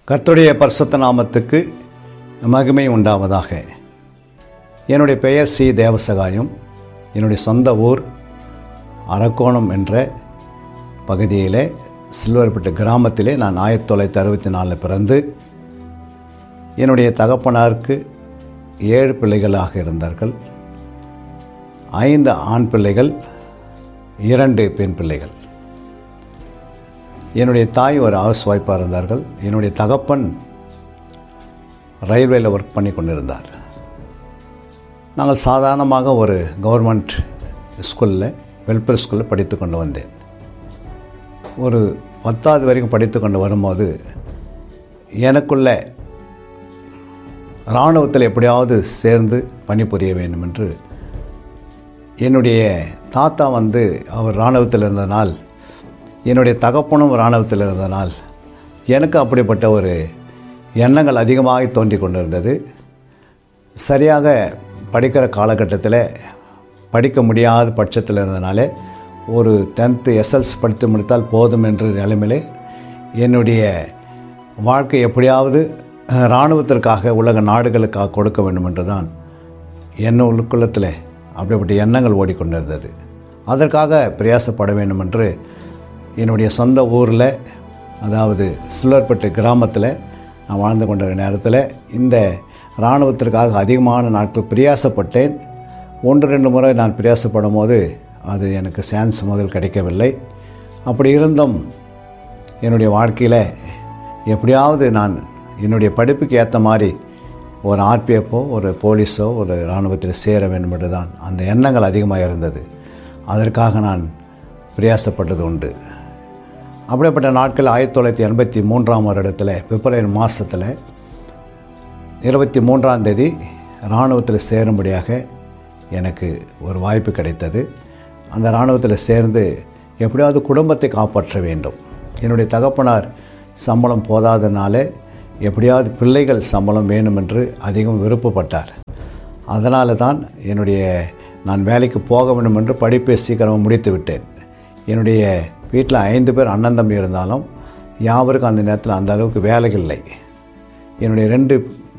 கர்த்தருடைய பரிசுத்த நாமத்துக்கு மகிமை உண்டாவதாக என்னுடைய பெயர் சி தேவசகாயம் என்னுடைய சொந்த ஊர் அரக்கோணம் என்ற பகுதியிலே சில்வர்பட்டு கிராமத்திலே நான் ஆயிரத்தி தொள்ளாயிரத்தி அறுபத்தி நாலில் பிறந்து என்னுடைய தகப்பனாருக்கு ஏழு பிள்ளைகளாக இருந்தார்கள் ஐந்து ஆண் பிள்ளைகள் இரண்டு பெண் பிள்ளைகள் என்னுடைய தாய் ஒரு ஹவுஸ் ஒய்ஃபாக இருந்தார்கள் என்னுடைய தகப்பன் ரயில்வேயில் ஒர்க் பண்ணி கொண்டிருந்தார் நாங்கள் சாதாரணமாக ஒரு கவர்மெண்ட் ஸ்கூலில் வெல்ஃபேர் ஸ்கூலில் படித்து கொண்டு வந்தேன் ஒரு பத்தாவது வரைக்கும் படித்து கொண்டு வரும்போது எனக்குள்ள இராணுவத்தில் எப்படியாவது சேர்ந்து பணிபுரிய வேண்டும் என்று என்னுடைய தாத்தா வந்து அவர் இராணுவத்தில் இருந்தனால் என்னுடைய தகப்பனும் இராணுவத்தில் இருந்தனால் எனக்கு அப்படிப்பட்ட ஒரு எண்ணங்கள் அதிகமாக தோன்றி கொண்டிருந்தது சரியாக படிக்கிற காலகட்டத்தில் படிக்க முடியாத பட்சத்தில் இருந்தனாலே ஒரு டென்த்து எஸ்எல்சி படித்து முடித்தால் போதும் என்ற நிலைமையிலே என்னுடைய வாழ்க்கை எப்படியாவது இராணுவத்திற்காக உலக நாடுகளுக்காக கொடுக்க வேண்டும் என்று தான் என்ன உள்ளுக்குள்ளத்தில் அப்படிப்பட்ட எண்ணங்கள் ஓடிக்கொண்டிருந்தது அதற்காக பிரயாசப்பட வேண்டும் என்று என்னுடைய சொந்த ஊரில் அதாவது சில்வர்பட்டு கிராமத்தில் நான் வாழ்ந்து கொண்டிருந்த நேரத்தில் இந்த இராணுவத்திற்காக அதிகமான நாட்கள் பிரயாசப்பட்டேன் ஒன்று ரெண்டு முறை நான் பிரயாசப்படும் போது அது எனக்கு சான்ஸ் முதல் கிடைக்கவில்லை அப்படி இருந்தும் என்னுடைய வாழ்க்கையில் எப்படியாவது நான் என்னுடைய படிப்புக்கு ஏற்ற மாதிரி ஒரு ஆர்பிஎஃப்போ ஒரு போலீஸோ ஒரு இராணுவத்தில் சேர வேண்டும் என்று தான் அந்த எண்ணங்கள் அதிகமாக இருந்தது அதற்காக நான் பிரயாசப்பட்டது உண்டு அப்படிப்பட்ட நாட்கள் ஆயிரத்தி தொள்ளாயிரத்தி எண்பத்தி மூன்றாம் வருடத்தில் பிப்ரவரி மாதத்தில் இருபத்தி மூன்றாம் தேதி இராணுவத்தில் சேரும்படியாக எனக்கு ஒரு வாய்ப்பு கிடைத்தது அந்த இராணுவத்தில் சேர்ந்து எப்படியாவது குடும்பத்தை காப்பாற்ற வேண்டும் என்னுடைய தகப்பனார் சம்பளம் போதாதனாலே எப்படியாவது பிள்ளைகள் சம்பளம் வேணும் என்று அதிகம் விருப்பப்பட்டார் அதனால தான் என்னுடைய நான் வேலைக்கு போக வேண்டும் என்று படிப்பை சீக்கிரமாக முடித்து விட்டேன் என்னுடைய வீட்டில் ஐந்து பேர் அண்ணன் தம்பி இருந்தாலும் யாவருக்கும் அந்த நேரத்தில் அந்த அளவுக்கு வேலை இல்லை என்னுடைய ரெண்டு